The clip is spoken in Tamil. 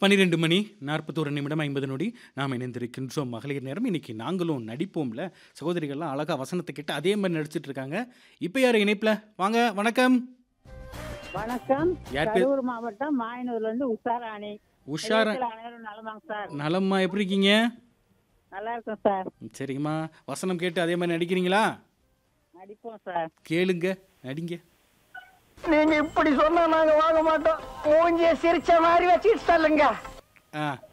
பன்னிரெண்டு மணி நாற்பத்தோரு நிமிடம் ஐம்பது நொடி நாம் இணைந்திருக்கின்றோம் மகளிர் நேரம் இன்னைக்கு நாங்களும் நடிப்போம்ல சகோதரிகள்லாம் அழகா வசனத்தை கேட்டு அதே மாதிரி நடிச்சிட்டு இருக்காங்க இப்போ யார் இணைப்புல வாங்க வணக்கம் வணக்கம் யார் பேர்? கரூர் மாவட்டம் மாயனூர்ல இருந்து உஷாராணி உஷார நிலையத்தில் அனைவரும் நலமாங்க சார் நலம்மா எப்படி இருக்கீங்க நல்லா இருக்கோம் சார் சரிங்கம்மா வசனம் கேட்டு அதே மாதிரி நடிக்கிறீங்களா நடிப்போம் சார் கேளுங்க நடிங்க நீங்க இப்படி சொன்னா நாங்க வாங்க மாட்டோம் மூஞ்சிய சிரிச்ச மாதிரி வச்சுட்டு சொல்லுங்க ஆ